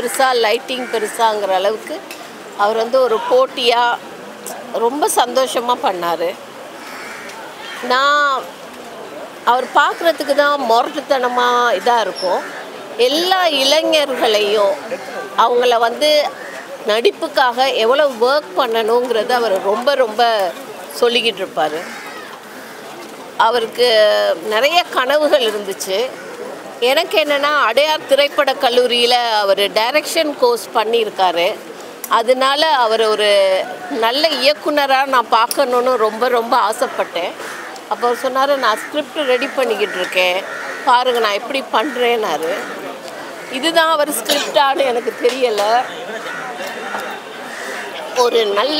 பெருசா லைட்டிங் பெருசாங்கிற அளவுக்கு அவர் வந்து ஒரு போட்டியாக ரொம்ப சந்தோஷமாக பண்ணார் நான் அவர் பார்க்குறதுக்கு தான் முரட்டுத்தனமாக இதாக இருக்கும் எல்லா இளைஞர்களையும் அவங்கள வந்து நடிப்புக்காக எவ்வளோ ஒர்க் பண்ணணுங்கிறத அவர் ரொம்ப ரொம்ப சொல்லிக்கிட்டு இருப்பார் அவருக்கு நிறைய கனவுகள் இருந்துச்சு எனக்கு என்னென்னா அடையார் திரைப்படக் கல்லூரியில் அவர் டைரக்ஷன் கோர்ஸ் பண்ணியிருக்காரு அதனால அவர் ஒரு நல்ல இயக்குனராக நான் பார்க்கணுன்னு ரொம்ப ரொம்ப ஆசைப்பட்டேன் அப்போ அவர் சொன்னார் நான் ஸ்கிரிப்ட் ரெடி பண்ணிக்கிட்டு இருக்கேன் பாருங்க நான் எப்படி பண்ணுறேன்னாரு இதுதான் அவர் ஸ்கிரிப்டான்னு எனக்கு தெரியலை ஒரு நல்ல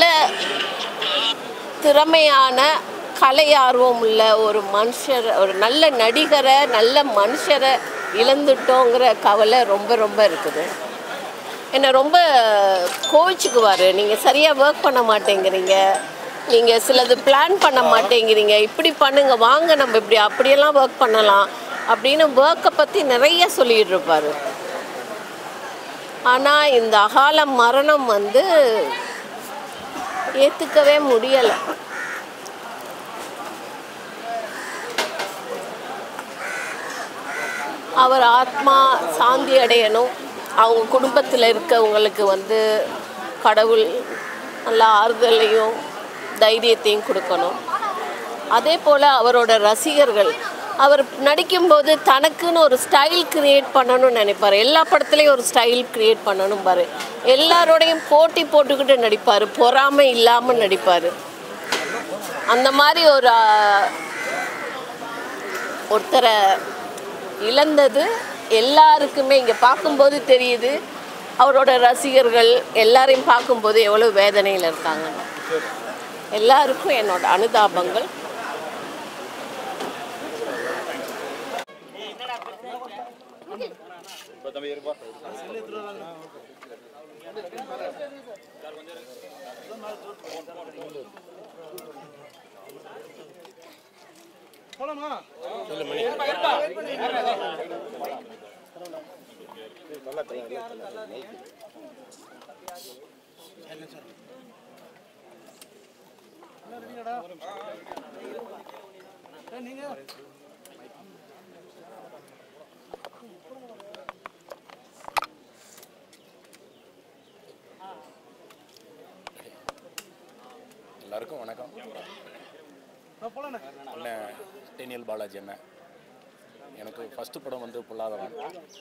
திறமையான கலை ஆர்வம் உள்ள ஒரு மனுஷர் ஒரு நல்ல நடிகரை நல்ல மனுஷரை இழந்துட்டோங்கிற கவலை ரொம்ப ரொம்ப இருக்குது என்னை ரொம்ப கோவிச்சுக்குவார் நீங்கள் சரியாக ஒர்க் பண்ண மாட்டேங்கிறீங்க நீங்கள் சிலது பிளான் பண்ண மாட்டேங்கிறீங்க இப்படி பண்ணுங்க வாங்க நம்ம இப்படி அப்படியெல்லாம் ஒர்க் பண்ணலாம் அப்படின்னு ஒர்க்கை பற்றி நிறைய சொல்லிகிட்டு இருப்பார் ஆனால் இந்த அகால மரணம் வந்து ஏற்றுக்கவே முடியலை அவர் ஆத்மா சாந்தி அடையணும் அவங்க குடும்பத்தில் இருக்கவங்களுக்கு வந்து கடவுள் நல்ல ஆறுதலையும் தைரியத்தையும் கொடுக்கணும் அதே போல் அவரோட ரசிகர்கள் அவர் நடிக்கும்போது தனக்குன்னு ஒரு ஸ்டைல் கிரியேட் பண்ணணும்னு நினைப்பார் எல்லா படத்துலேயும் ஒரு ஸ்டைல் கிரியேட் பண்ணணும் பாரு எல்லாரோடையும் போட்டி போட்டுக்கிட்டு நடிப்பார் பொறாமை இல்லாமல் நடிப்பார் அந்த மாதிரி ஒரு ஆ, ஒருத்தரை இழந்தது எல்லாருக்குமே இங்கே பார்க்கும்போது தெரியுது அவரோட ரசிகர்கள் எல்லாரையும் பார்க்கும்போது எவ்வளோ வேதனையில் இருக்காங்க எல்லாருக்கும் என்னோட அனுதாபங்கள் எல்லாருக்கும் வணக்கம் அண்ணன் டேனியல் பாலாஜி அண்ணன் எனக்கு ஃபஸ்ட்டு படம் வந்து பொல்லாதவன்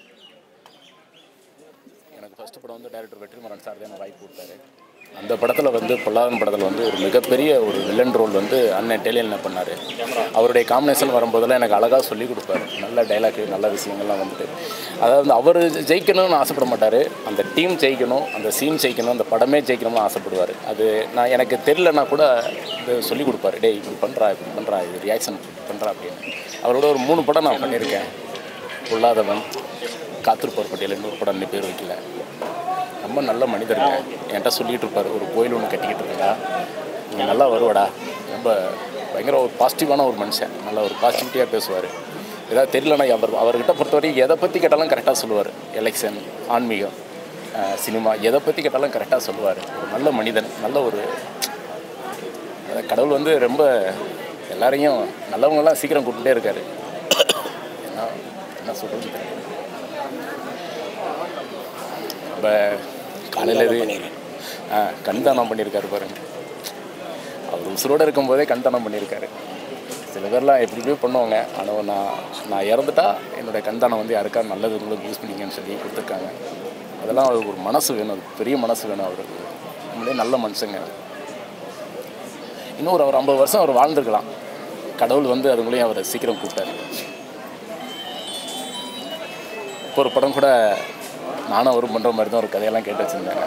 எனக்கு ஃபஸ்ட்டு படம் வந்து டைரக்டர் வெற்றிமாறன் சார் தான் எனக்கு வாய்ப்பு கொடுத்தாரு அந்த படத்தில் வந்து பொல்லாதவன் படத்தில் வந்து ஒரு மிகப்பெரிய ஒரு வில்லன் ரோல் வந்து அண்ணன் டேலியல் என்ன பண்ணார் அவருடைய காம்பினேஷன் வரும்போதெல்லாம் எனக்கு அழகாக சொல்லி கொடுப்பாரு நல்ல டைலாக்கு நல்ல விஷயங்கள்லாம் வந்துட்டு அதாவது அவர் ஜெயிக்கணும்னு ஆசைப்பட மாட்டார் அந்த டீம் ஜெயிக்கணும் அந்த சீன் ஜெயிக்கணும் அந்த படமே ஜெயிக்கணும்னு ஆசைப்படுவார் அது நான் எனக்கு தெரிலனா கூட இது சொல்லி கொடுப்பாரு டேய் இப்படி பண்ணுறா இப்படி பண்ணுறா இது ரியாக்ஷன் பண்ணுறா அப்படின்னு அவரோட ஒரு மூணு படம் நான் பண்ணியிருக்கேன் பொல்லாதவன் காத்திருப்போர் பட்டியல் இன்னொரு படம் இன்னும் பேர் வைக்கல ரொம்ப நல்ல மனிதருங்க என்கிட்ட சொல்லிட்டு இருப்பார் ஒரு கோயில் ஒன்று கட்டிக்கிட்டு இருக்கா நீங்கள் நல்லா வருவாடா ரொம்ப பயங்கர ஒரு பாசிட்டிவான ஒரு மனுஷன் நல்ல ஒரு பாசிட்டிவிட்டியாக பேசுவார் ஏதாவது தெரியலனா அவர் அவர்கிட்ட பொறுத்தவரைக்கும் எதை பற்றி கேட்டாலும் கரெக்டாக சொல்லுவார் எலெக்ஷன் ஆன்மீகம் அஹ், சினிமா எதை பற்றி கேட்டாலும் கரெக்டாக சொல்லுவார் ஒரு நல்ல மனிதன் நல்ல ஒரு அஹ், கடவுள் வந்து ரொம்ப எல்லாரையும் நல்லவங்கெல்லாம் சீக்கிரம் கூப்பிட்டே இருக்காரு என்ன என்ன சொல்கிறது தெரியல இப்போ காலையில் இது ஆ கண் தானம் பண்ணியிருக்காரு பாருங்க அவர் உசுரோடு இருக்கும்போதே கண் தானம் பண்ணியிருக்காரு சில பேர்லாம் எப்படி எப்படியோ பண்ணுவாங்க ஆனால் நான் நான் இறந்துட்டா என்னுடைய கண் தானம் வந்து யாருக்கா நல்லது உங்களுக்கு யூஸ் பண்ணிக்கன்னு சொல்லி கொடுத்துருக்காங்க அதெல்லாம் அவருக்கு ஒரு மனசு வேணும் அது பெரிய மனசு வேணும் அவருக்கு உண்மையிலே நல்ல மனுஷங்க இன்னும் ஒரு அவர் ஐம்பது வருஷம் அவர் வாழ்ந்துருக்கலாம் கடவுள் வந்து அதுங்களையும் அவரை சீக்கிரம் கூப்பிட்டாரு இப்போ ஒரு படம் கூட நானும் அவரும் பண்ணுற மாதிரி தான் ஒரு கதையெல்லாம் கேட்டு வச்சுருந்தாங்க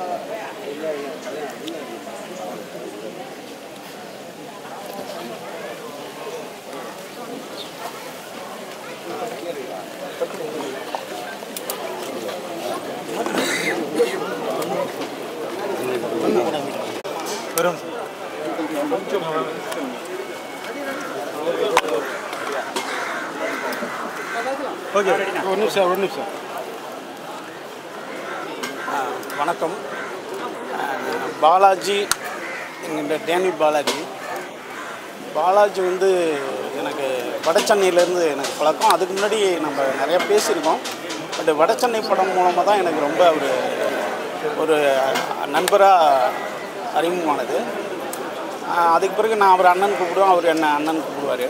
வரும் ஓகே ஒரு நிமிஷம் ஒரு நிமிஷம் வணக்கம் அஹ், பாலாஜி என்கின்ற டேனியல் பாலாஜி பாலாஜி வந்து எனக்கு வடசென்னையிலேருந்து எனக்கு பழக்கம் அதுக்கு முன்னாடி நம்ம நிறைய பேசியிருக்கோம் பட் வடசென்னை படம் மூலமாக தான் எனக்கு ரொம்ப ஒரு ஒரு நண்பராக அறிமுகமானது அஹ், அதுக்கு பிறகு நான் அவர் அண்ணன் கூப்பிடுவேன் அவர் என்ன அண்ணன் கூப்பிடுவார்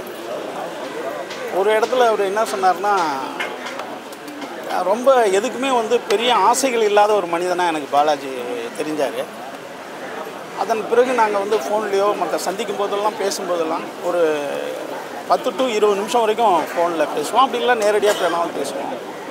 ஒரு இடத்துல அவர் என்ன சொன்னார்னா ரொம்ப எதுக்குமே வந்து பெரிய ஆசைகள் இல்லாத ஒரு மனிதனாக எனக்கு பாலாஜி தெரிஞ்சார் அதன் பிறகு நாங்கள் வந்து ஃபோன்லேயோ மற்ற சந்திக்கும் போதெல்லாம் பேசும்போதெல்லாம் ஒரு பத்து டு இருபது நிமிஷம் வரைக்கும் ஃபோனில் பேசுவோம் அப்படி இல்லை நேரடியாக வேணாலும் பேசுவோம்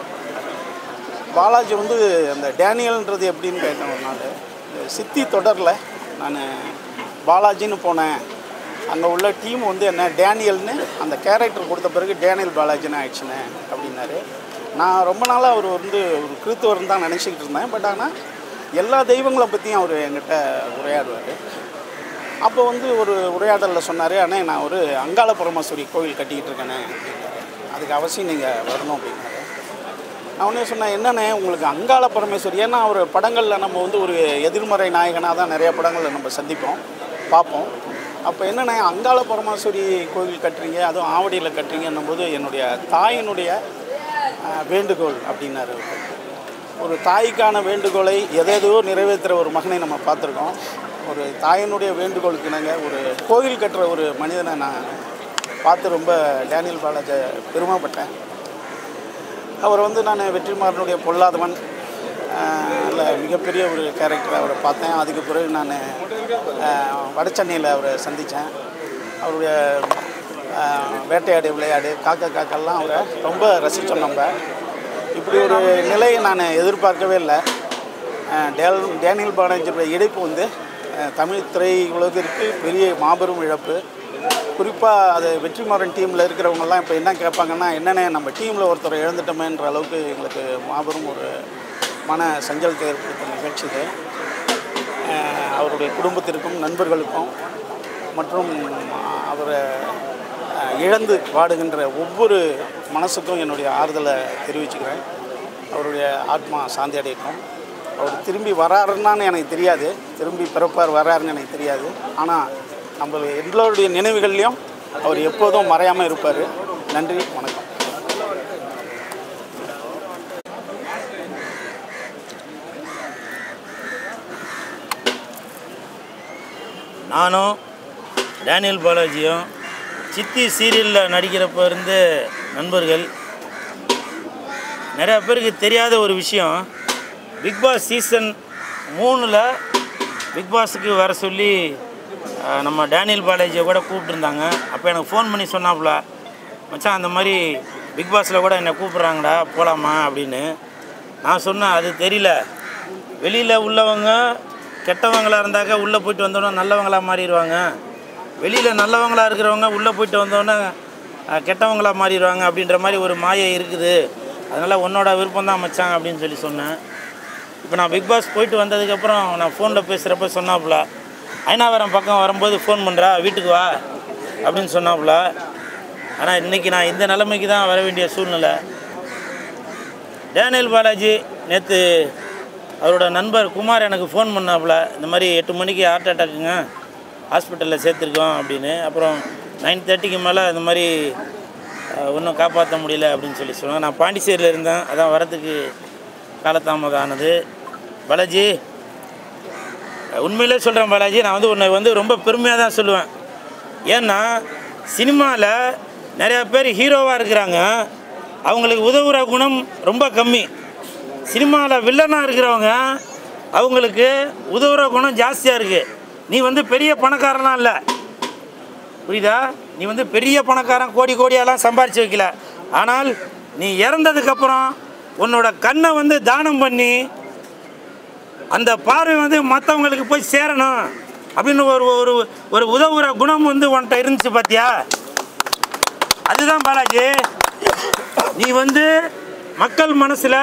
பாலாஜி வந்து அந்த டேனியல்ன்றது எப்படின்னு கேட்டேன் ஒரு நாள் இந்த சித்தி தொடரில் நான் பாலாஜின்னு போனேன் அங்கே உள்ள டீம் வந்து என்ன டேனியல்னு அந்த கேரக்டர் கொடுத்த பிறகு டேனியல் பாலாஜின்னு ஆயிடுச்சுன்னு அப்படின்னாரு நான் ரொம்ப நாளாக அவர் வந்து ஒரு கிறித்துவர்னு தான் நினச்சிக்கிட்டு இருந்தேன் பட் ஆனால் எல்லா தெய்வங்களை பற்றியும் அவர் என்கிட்ட உரையாடுவார் அப்போ வந்து ஒரு உரையாடலில் சொன்னார் அண்ணே நான் ஒரு அங்காள பரமேஸ்வரி கோவில் கட்டிக்கிட்டு இருக்கேனே அப்படின்னாரு அதுக்கு அவசியம் நீங்கள் வரணும் அப்படின்னாரு நான் உடனே சொன்னேன் என்னண்ணே உங்களுக்கு அங்காள பரமேஸ்வரி ஏன்னா அவர் படங்களில் நம்ம வந்து ஒரு எதிர்மறை நாயகனாக தான் நிறைய படங்களில் நம்ம சந்திப்போம் பார்ப்போம் அப்போ என்னண்ணே அங்காள பரமேஸ்வரி கோவில் கட்டுறீங்க அதுவும் ஆவடியில் கட்டுறீங்கன்னும் போது என்னுடைய தாயினுடைய அஹ், வேண்டுகோள் அப்படின்னாரு அவரு. ஒரு தாய்க்கான வேண்டுகோளை எதேதோ நிறைவேற்றுற ஒரு மகனை நம்ம பார்த்துருக்கோம் ஒரு தாயினுடைய வேண்டுகோளுக்கு இணங்க ஒரு கோவில் கட்டுற ஒரு மனிதனை நான் பார்த்து ரொம்ப டேனியல் பாலாஜை பெருமைப்பட்டேன் அவர் வந்து நான் வெற்றிமாறனுடைய பொல்லாதவன் இல்லை மிகப்பெரிய ஒரு கேரக்டர் அவரை பார்த்தேன் அதுக்கு பிறகு நான் வடசென்னையில் அவரை சந்தித்தேன் அவருடைய ஆஹ், வேட்டையாடு விளையாடு காக்க காக்கெல்லாம் அவரை ரொம்ப ரசித்தோம் நம்ம இப்படி ஒரு நிலையை நான் எதிர்பார்க்கவே இல்லை ஆஹ், டேல் டேனியல் பாலாஜியோட இழைப்பு வந்து ஆஹ், தமிழ் திரை உலகிற்கு பெரிய மாபெரும் இழப்பு குறிப்பாக அது வெற்றிமாறன் டீமில் இருக்கிறவங்கெல்லாம் இப்போ என்ன கேட்பாங்கன்னா என்னென்ன நம்ம டீமில் ஒருத்தரை இழந்துட்டோமேன்ற அளவுக்கு எங்களுக்கு மாபெரும் ஒரு மன சஞ்சலத்தை ஏற்படுத்த நிகழ்ச்சி இது ஆஹ், அவருடைய குடும்பத்திற்கும் நண்பர்களுக்கும் மற்றும் அவரை ஆஹ், இழந்து வாடுகின்ற ஒவ்வொரு மனசுக்கும் என்னுடைய ஆறுதலை தெரிவிச்சுக்கிறேன் அவருடைய ஆத்மா சாந்தி அடையட்டும் அவர் திரும்பி வராருன்னான்னு எனக்கு தெரியாது திரும்பி பிறப்பார் வராருன்னு எனக்கு தெரியாது ஆனால் நம்ம எல்லோருடைய நினைவுகள்லையும் அவர் எப்போதும் மறையாமல் இருப்பார் நன்றி வணக்கம் நானும் டேனியல் பாலாஜியும் சித்தி சீரியலில் நடிக்கிறப்ப இருந்து நண்பர்கள் நிறையா பேருக்கு தெரியாத ஒரு விஷயம் பிக் பாஸ் சீசன் மூணில் பிக் பாஸுக்கு வர சொல்லி அஹ், நம்ம டேனியல் பாலாஜியை கூட கூப்பிட்டுருந்தாங்க அப்போ எனக்கு ஃபோன் பண்ணி சொன்னாப்புல மச்சான் அந்த மாதிரி பிக் பாஸில் கூட என்னை கூப்பிட்றாங்கடா போகலாமா அப்படின்னு நான் சொன்னேன் அது தெரியல வெளியில் உள்ளவங்க கெட்டவங்களாக இருந்தாக்க உள்ளே போயிட்டு வந்தோன்னே நல்லவங்களாக மாறிடுவாங்க வெளியில் நல்லவங்களாக இருக்கிறவங்க உள்ளே போயிட்டு வந்தோன்னே அஹ், கெட்டவங்களாக மாறிடுவாங்க அப்படின்ற மாதிரி ஒரு மாயை இருக்குது அதனால் உன்னோட விருப்பம் தான் மச்சான் அப்படின்னு சொல்லி சொன்னேன் இப்போ நான் பிக் பாஸ் போயிட்டு வந்ததுக்கப்புறம் நான் ஃபோனில் பேசுகிறப்ப சொன்னாப்புல ஐநாவரம் பக்கம் வரும்போது ஃபோன் பண்ணுறா வீட்டுக்கு வா அப்படின்னு சொன்னாப்புல ஆனால் இன்றைக்கி நான் இந்த நிலைமைக்கு தான் வர வேண்டிய சூழ்நிலை டேனியல் பாலாஜி நேற்று அவரோட நண்பர் குமார் எனக்கு ஃபோன் பண்ணாப்புல இந்த மாதிரி எட்டு மணிக்கு ஹார்ட் அட்டாக்குங்க ஹாஸ்பிட்டலில் சேர்த்துருக்கோம் அப்படின்னு அப்புறம் நைன் தேர்ட்டிக்கு மேலே இந்த மாதிரி ஒன்றும் காப்பாற்ற முடியல அப்படின்னு சொல்லி சொன்னாங்க நான் பாண்டிச்சேரியில் இருந்தேன் அதான் வரத்துக்கு காலதாமதம் ஆனது பாலாஜி உண்மையிலே சொல்கிறேன் பாலாஜி நான் வந்து உன்னை வந்து ரொம்ப பெருமையாக தான் சொல்லுவேன் ஏன்னா சினிமாவில் நிறையா பேர் ஹீரோவாக இருக்கிறாங்க அவங்களுக்கு உதவுற குணம் ரொம்ப கம்மி சினிமாவில் வில்லனாக இருக்கிறவங்க அவங்களுக்கு உதவுற குணம் ஜாஸ்தியாக இருக்குது நீ வந்து பெரிய பணக்காரன்லாம் இல்லை புரியுதா நீ வந்து பெரிய பணக்காரன் கோடி கோடியெல்லாம் சம்பாரிச்சு வைக்கல ஆனால் நீ இறந்ததுக்கப்புறம் உன்னோட கண்ணை வந்து தானம் பண்ணி அந்த பார்வை வந்து மற்றவங்களுக்கு போய் சேரணும் அப்படின்னு ஒரு ஒரு ஒரு உதவுற குணம் வந்து உன்கிட்ட இருந்துச்சு பார்த்தியா அதுதான் பாலாஜி நீ வந்து மக்கள் மனசில்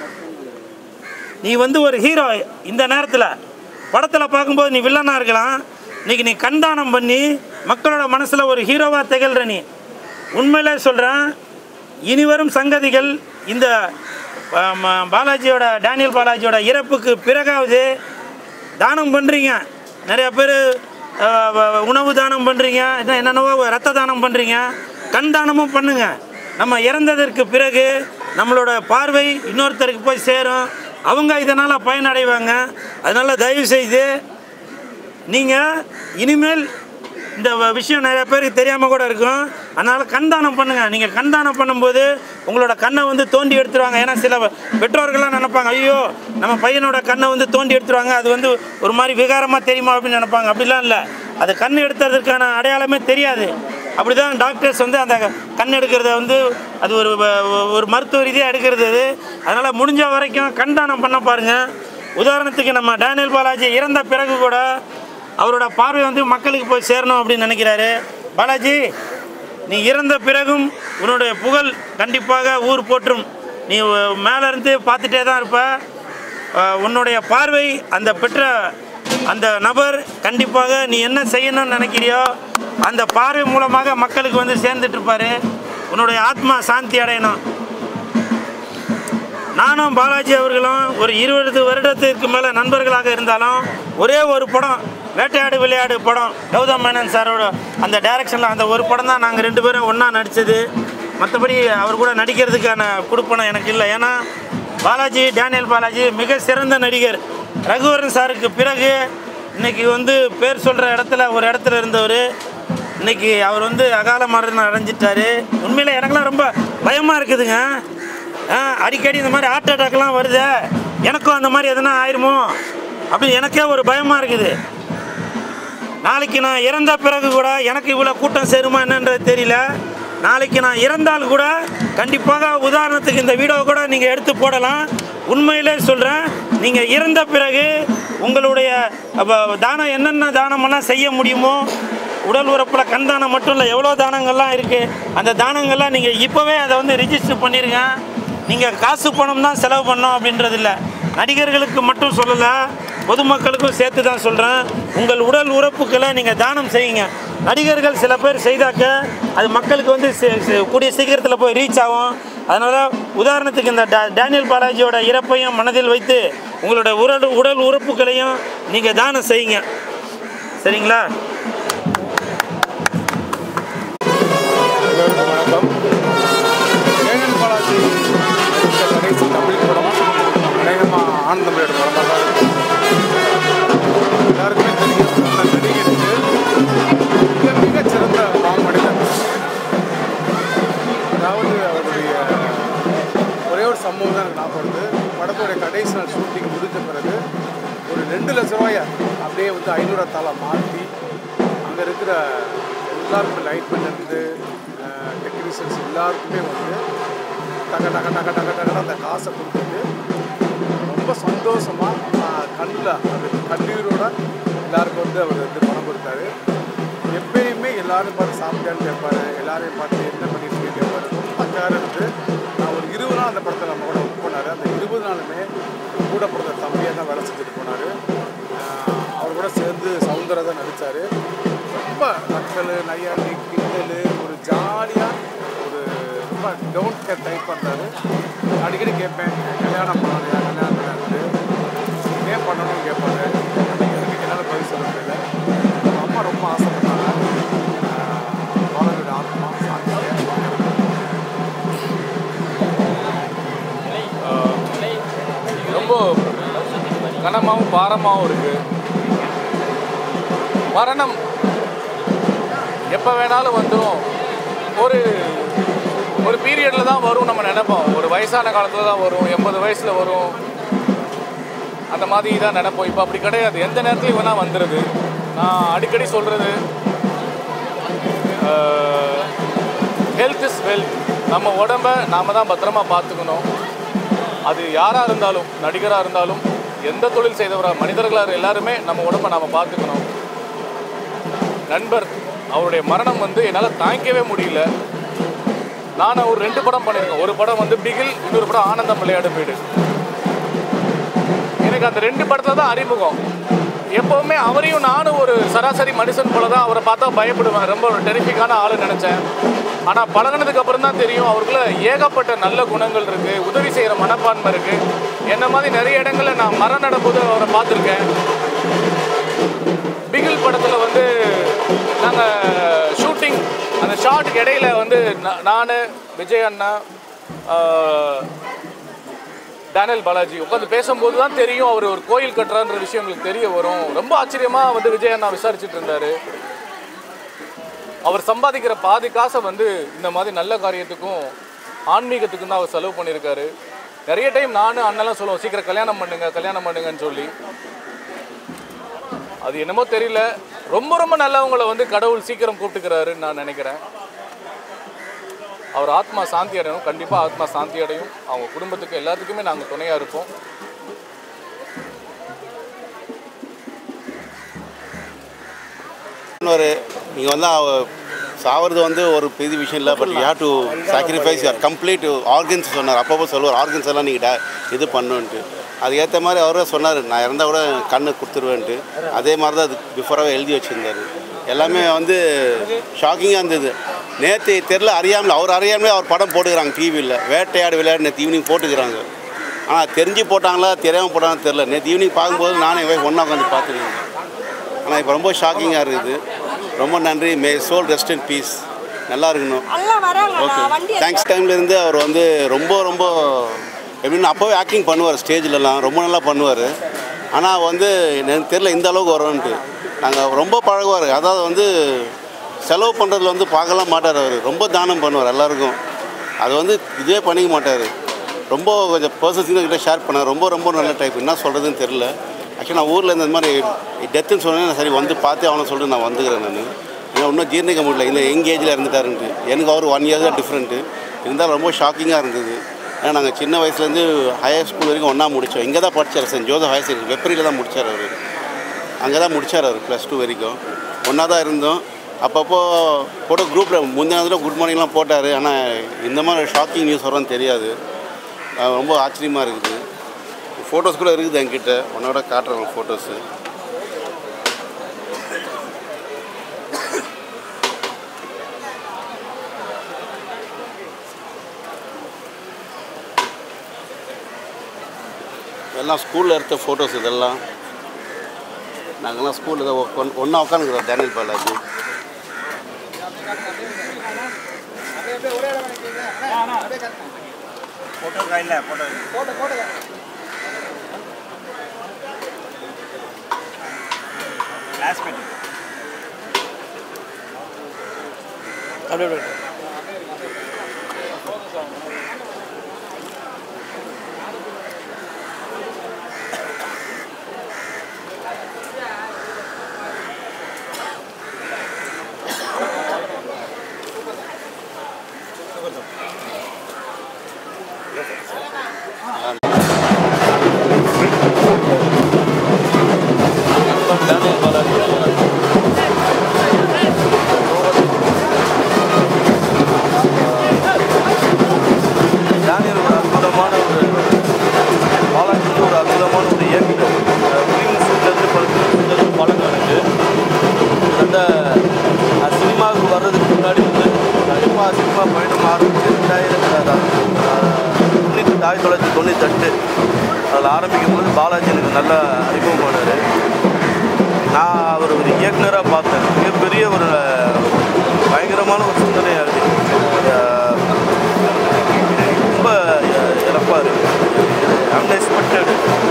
நீ வந்து ஒரு ஹீரோ இந்த நேரத்தில் படத்தில் பார்க்கும்போது நீ வில்லனாக இருக்கலாம் இன்னைக்கு நீ கண்தானம் பண்ணி மக்களோட மனசில் ஒரு ஹீரோவாக திகழ்கிற நீ உண்மையிலே சொல்கிறேன் இனி வரும் சங்கதிகள் இந்த ஆ, ம- பாலாஜியோட டேனியல் பாலாஜியோட இறப்புக்கு பிறகாவது தானம் பண்ணுறீங்க நிறைய பேர் உணவு தானம் பண்ணுறீங்க என்னென்னவோ ரத்த தானம் பண்ணுறீங்க கண் தானமும் பண்ணுங்க நம்ம இறந்ததற்கு பிறகு நம்மளோட பார்வை இன்னொருத்தருக்கு போய் சேரும் அவங்க இதனால் பயனடைவாங்க அதனால் தயவு செய்து நீங்கள் இனிமேல் இந்த வ- விஷயம் நிறைய பேருக்கு தெரியாமல் கூட இருக்கும் அதனால் கண்தானம் பண்ணுங்கள் நீங்கள் கண்தானம் பண்ணும்போது உங்களோட கண்ணை வந்து தோண்டி எடுத்துருவாங்க ஏன்னா சில பெற்றோர்கள்லாம் நினைப்பாங்க ஐயோ நம்ம பையனோட கண்ணை வந்து தோண்டி எடுத்துருவாங்க அது வந்து ஒரு மாதிரி விகாரமாக தெரியுமா அப்படின்னு நினைப்பாங்க அப்படிலாம் இல்லை அது கண் எடுத்ததுக்கான அடையாளமே தெரியாது அப்படி தான் டாக்டர்ஸ் வந்து அந்த கண் எடுக்கிறத வந்து அது ஒரு வ- ஒரு மருத்துவ ரீதியாக எடுக்கிறது அது அதனால் முடிஞ்ச வரைக்கும் கண் தானம் பண்ண பாருங்கள் உதாரணத்துக்கு நம்ம டேனியல் பாலாஜி இறந்த பிறகு கூட அவரோட பார்வை வந்து மக்களுக்கு போய் சேரணும் அப்படின்னு நினைக்கிறாரு பாலாஜி நீ இறந்த பிறகும் உன்னுடைய புகழ் கண்டிப்பாக ஊர் போற்றும் நீ அஹ், மேல இருந்து பார்த்துட்டே தான் இருப்ப அஹ், உன்னுடைய பார்வை அந்த பெற்ற அந்த நபர் கண்டிப்பாக நீ என்ன செய்யணும்னு நினைக்கிறியோ அந்த பார்வை மூலமாக மக்களுக்கு வந்து சேர்ந்துட்டு இருப்பாரு உன்னுடைய ஆத்மா சாந்தி அடையணும் நானும் பாலாஜி அவர்களும் ஒரு இருபது வருடத்திற்கு மேலே நண்பர்களாக இருந்தாலும் ஒரே ஒரு படம் வேட்டையாடு விளையாடு படம் கௌதம் மேனன் சாரோட அந்த டைரக்ஷனில் அந்த ஒரு படம் தான் நாங்கள் ரெண்டு பேரும் ஒன்றா நடித்தது மற்றபடி அவர் கூட நடிக்கிறதுக்கான கொடுப்பனம் எனக்கு இல்லை ஏன்னா பாலாஜி டேனியல் பாலாஜி மிக சிறந்த நடிகர் ரகுவரன் சாருக்கு பிறகு இன்னைக்கு வந்து பேர் சொல்கிற இடத்துல ஒரு இடத்துல இருந்தவர் இன்னைக்கு அவர் வந்து அகால மரணம் அடைஞ்சிட்டாரு உண்மையில் எனக்கெல்லாம் ரொம்ப பயமாக இருக்குதுங்க ஆ, அடிக்கடி இந்த மாதிரி ஹார்ட் அட்டாக்லாம் வருதே எனக்கும் அந்த மாதிரி எதனா ஆயிருமோ அப்படி எனக்கே ஒரு பயமாக இருக்குது நாளைக்கு நான் இறந்த பிறகு கூட எனக்கு இவ்வளோ கூட்டம் சேருமா என்னன்றது தெரியல நாளைக்கு நான் இறந்தால் கூட கண்டிப்பாக உதாரணத்துக்கு இந்த வீடியோ கூட நீங்கள் எடுத்து போடலாம் உண்மையிலே சொல்கிறேன் நீங்கள் இறந்த பிறகு உங்களுடைய அப்ப, தானம் என்னென்ன தானமெல்லாம் செய்ய முடியுமோ உடல் உறுப்பில் கண் தானம் மட்டும் இல்லை எவ்வளோ தானங்கள்லாம் இருக்குது அந்த தானங்கள்லாம் நீங்கள் இப்போவே அதை வந்து ரிஜிஸ்டர் பண்ணிடுங்க நீங்கள் காசு பணம் தான் செலவு பண்ணோம் அப்படின்றது இல்லை நடிகர்களுக்கு மட்டும் சொல்லலை பொதுமக்களுக்கும் சேர்த்து தான் சொல்கிறேன் உங்கள் உடல் உறுப்புக்களை நீங்கள் தானம் செய்யுங்க நடிகர்கள் சில பேர் செய்தாக்க அது மக்களுக்கு வந்து சி- சி- கூடிய சீக்கிரத்தில் போய் ரீச் ஆகும் அதனால் உதாரணத்துக்கு இந்த டா- டேனியல் பாலாஜியோட இறப்பையும் மனதில் வைத்து உங்களோட உடல் உடல் உறுப்புகளையும் நீங்கள் தானம் செய்யுங்க சரிங்களா எல்லோருக்கும் வணக்கம் ஏகன் பாலாஜி நடித்த கடைசி தமிழ் படம் அநேகமாக ஆனந்தமிழோட படமாக தான் இருக்கும் எல்லாருக்குமே தெரியும் அந்த நடிகருக்கு மிக மிகச்சிறந்த மாமனிதன் அதாவது அவருடைய ஒரே ஒரு சம்பவம் தான் எனக்கு ஞாபகம் வருது படத்துடைய கடைசி நாள் ஷூட்டிங் முடிஞ்ச பிறகு ஒரு ரெண்டு லட்ச ரூபாயை அப்படியே வந்து ஐநூறு தாளை மாற்றி அங்கே இருக்கிற எல்லாருக்குமே லைட்மேன்லேருந்து டெக்னீஷியன்ஸ் எல்லாருக்குமே வந்து டக டக டக டக டகன்னு அந்த காசை கொடுத்துட்டு ரொம்ப சந்தோஷமாக கண்ணில் அது கண்ணீரோட எல்லாருக்கும் வந்து அவர் வந்து பணம் கொடுத்தாரு எப்பயுமே எல்லாரும் பார்த்து சாப்பிட்டான்னு கேட்பாரு எல்லாரையும் பார்த்து என்ன பண்ணிட்டு கேட்பாரு ரொம்ப கேர் எடுத்து நான் ஒரு இருபது நாள் அந்த படத்தை நம்ம கூட ஒர்க் பண்ணார் அந்த இருபது நாளுமே கூட பிறந்த தம்பியாக தான் வேலை செஞ்சுட்டு போனார் அவர் கூட சேர்ந்து சவுந்தரா தான் நடித்தார் ரொம்ப நக்கல் நையாண்டி கிண்டல் ஒரு ஜாலியாக ஒரு ரொம்ப டவுன் கேர் டைப் பண்ணுறாரு அடிக்கடி கேட்பேன் கல்யாணம் பண்ணலையா கல்யாணம் பண்ணாரு ஏன் பண்ணணும்னு கேட்பாரு எனக்கு என்னால் பதில் சொல்ல முடியல அவங்க அம்மா ரொம்ப ஆசைப்பட்டாங்க பாலனுடைய ஆத்மா சாட்சியாக ரொம்ப கனமாகவும் பாரமாகவும் இருக்குது மரணம் எப்போ வேணாலும் வந்துடும் ஒரு ஒரு பீரியடில் தான் வரும் நம்ம நினைப்போம் ஒரு வயசான காலத்தில் தான் வரும் எண்பது வயசில் வரும் அந்த மாதிரி தான் நினைப்போம் இப்போ அப்படி கிடையாது எந்த நேரத்துலையும் வேணால் வந்துடுது நான் அடிக்கடி சொல்கிறது ஹெல்த் இஸ் வெல்த் நம்ம உடம்ப நாம் தான் பத்திரமா பார்த்துக்கணும் அது யாராக இருந்தாலும் நடிகராக இருந்தாலும் எந்த தொழில் செய்தவராக மனிதர்களாக எல்லாருமே நம்ம உடம்ப நாம் பார்த்துக்கணும் நண்பர் அவருடைய மரணம் வந்து என்னால் தாங்கிக்கவே முடியல நான் ஒரு ரெண்டு படம் பண்ணியிருக்கேன் ஒரு படம் வந்து பிகில் இன்னொரு படம் ஆனந்தம் விளையாடும் வீடு எனக்கு அந்த ரெண்டு படத்தில் தான் அறிமுகம் எப்போவுமே அவரையும் நானும் ஒரு சராசரி மனுஷன் போல தான் அவரை பார்த்தா பயப்படுவேன் ரொம்ப ஒரு டெரிஃபிக்கான ஆளுன்னு நினச்சேன் ஆனால் பழகுனதுக்கு அப்புறம் தான் தெரியும் அவருக்குள்ள ஏகப்பட்ட நல்ல குணங்கள் இருக்குது உதவி செய்கிற மனப்பான்மை இருக்குது என்ன மாதிரி நிறைய இடங்களில் நான் மரம் நடும்போது அவரை பார்த்துருக்கேன் பிகில் படத்தில் வந்து நாங்கள் ஷூட்டிங் அந்த ஷாட்டுக்கு இடையில வந்து நான் விஜய் அண்ணா ஆஹ், டேனியல் பாலாஜி உட்காந்து பேசும்போது தான் தெரியும் அவர் ஒரு கோயில் கட்டுறான்ற விஷயம் எங்களுக்கு தெரிய வரும் ரொம்ப ஆச்சரியமாக வந்து விஜய் அண்ணா விசாரிச்சுட்டு இருந்தார் அவர் சம்பாதிக்கிற பாதி காசை வந்து இந்த மாதிரி நல்ல காரியத்துக்கும் ஆன்மீகத்துக்கும் தான் அவர் செலவு பண்ணியிருக்காரு நிறைய டைம் நானும் அண்ணெல்லாம் சொல்லுவோம் சீக்கிரம் கல்யாணம் பண்ணுங்க கல்யாணம் பண்ணுங்கன்னு சொல்லி அது என்னமோ தெரியல ரொம்ப ரொம்ப நல்லவங்களை வந்து கடவுள் சீக்கிரம் கூப்பிட்டுக்கிறாருன்னு நான் நினைக்கிறேன் அவர் ஆத்மா சாந்தி அடையணும் கண்டிப்பாக ஆத்மா சாந்தி அடையும் அவங்க குடும்பத்துக்கு எல்லாத்துக்குமே நாங்கள் துணையாக இருப்போம் ஒரு நீங்கள் வந்து அவ சாவது வந்து ஒரு பெரிய விஷயம் இல்லை but you have to sacrifice your complete organs சொன்னார் அப்பப்போ சொல்லுவார் ஆர்கன்ஸ் எல்லாம் நீங்கள் இது பண்ணுன்ட்டு அது ஏற்ற மாதிரி அவரே சொன்னார் நான் இறந்தா கூட கண்ணு கொடுத்துருவேன்ட்டு அதே மாதிரி தான் அது பிஃபோராகவே எழுதி வச்சுருந்தார் எல்லாமே வந்து ஷாக்கிங்காக இருந்தது நேற்று தெரில அறியாமல் அவர் அறியாமலே அவர் படம் போட்டுக்கிறாங்க டிவியில் வேட்டையாடு விளையாடு நேற்று ஈவினிங் போட்டுக்கிறாங்க ஆனால் தெரிஞ்சு போட்டாங்களா தெரியாமல் போட்டாங்கன்னு தெரில நேற்று ஈவினிங் பார்க்கும்போது நானே போய் ஒன்றா உட்காந்து பார்த்துருக்கேன் ஆனால் இப்போ ரொம்ப ஷாக்கிங்காக இருக்குது ரொம்ப நன்றி may soul rest in peace நல்லா இருக்கணும் ஓகே தேங்க்ஸ் டைம்லேருந்து அவர் வந்து ரொம்ப ரொம்ப எப்படின்னு அப்போவே ஆக்டிங் பண்ணுவார் ஸ்டேஜ்லலாம் ரொம்ப நல்லா பண்ணுவார் ஆனால் வந்து எனக்கு தெரியல இந்த அளவுக்கு வரும்ன்ட்டு நாங்கள் ரொம்ப பழகுவார் அதாவது வந்து செலவு பண்ணுறதுல வந்து பார்க்கலாம் மாட்டார் அவர் ரொம்ப தானம் பண்ணுவார் எல்லாருக்கும் அது வந்து இதே பண்ணிக்க மாட்டார் ரொம்ப கொஞ்சம் பர்சன்ஸ் கிட்ட ஷேர் பண்ணார் ரொம்ப ரொம்ப நல்ல டைப் என்ன சொல்கிறதுன்னு தெரில ஆக்சுவலி நான் ஊரில் இந்த மாதிரி டெத்துன்னு சொன்னேன் சரி வந்து பார்த்து அவனை சொல்லிட்டு நான் வந்துக்கிறேன் நான் ஏன்னா இன்னும் ஜீர்ணிக்க முடியல இந்த யங் ஏஜில் இருந்துட்டாருன்ட்டு எனக்கு அவர் ஒன் இயர் தான் டிஃப்ரெண்ட்டு இருந்தாலும் ரொம்ப ஷாக்கிங்காக இருந்தது ஏன்னா நாங்கள் சின்ன வயசுலேருந்து ஹையர் ஸ்கூல் வரைக்கும் ஒன்றா முடித்தோம் இங்கே தான் படித்தார் சென்ட் ஜோசப் ஹையர் செகண்டரி வெப்பரியில் தான் முடித்தார் அவர் அங்கே தான் முடித்தார் அவர் ப்ளஸ் டூ வரைக்கும் ஒன்றா தான் இருந்தோம் அப்பப்போ போட்டோ குரூப்பில் முந்தின தடவை குட் மார்னிங்லாம் போட்டார் ஆனால் இந்த மாதிரி ஷாக்கிங் நியூஸ் வரும்னு தெரியாது அஹ் ரொம்ப ஆச்சரியமாக இருக்குது ஃபோட்டோஸ் கூட இருக்குது என்கிட்ட உன்னோட காட்டுறேன் ஃபோட்டோஸு எல்லாம் ஸ்கூலில் எடுத்த ஃபோட்டோஸ் இதெல்லாம் நாங்கள்லாம் ஸ்கூலில் தான் ஒன் ஒன்றா உட்காந்துக்கிறோம் டேனியல் பாலாஜி அப்படியே அப்படியே. டேனியல் ஒரு அற்புதமான ஒரு பாலாஜி ஒரு அற்புதமான ஒரு இயக்கம் ஃபிலிம் ஷூட்லேருந்து படத்துலேருந்து பழக்கம் எனக்கு அந்த நான் சினிமாவுக்கு வர்றதுக்கு முன்னாடி வந்து நான் எப்போ சினிமா பயணம் ஆரம்பிச்சு ரெண்டாயிரத்தி தொண்ணூற்றி ஆயிரத்தி தொள்ளாயிரத்தி தொண்ணூத்தெட்டு அதில் ஆரம்பிக்கும் போது பாலாஜி எனக்கு நல்ல அறிமுகமானார் நான் அவர் ஒரு இயக்குனராக பார்த்தேன் மிகப்பெரிய ஒரு பயங்கரமான ஒரு சிந்தனையாக இருக்குது ரொம்ப இறப்பாக இருக்குது அன்எக்ஸ்பெக்டட்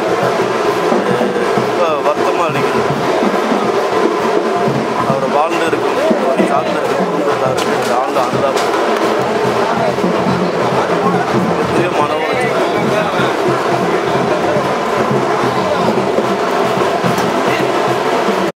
ரொம்ப வருத்தமாக இருக்குது அவர் வாழ்ந்து இருக்கும் சார்ந்த இருக்கும் குடும்பத்தாருக்கு ஆழ்ந்த அனுதாபம்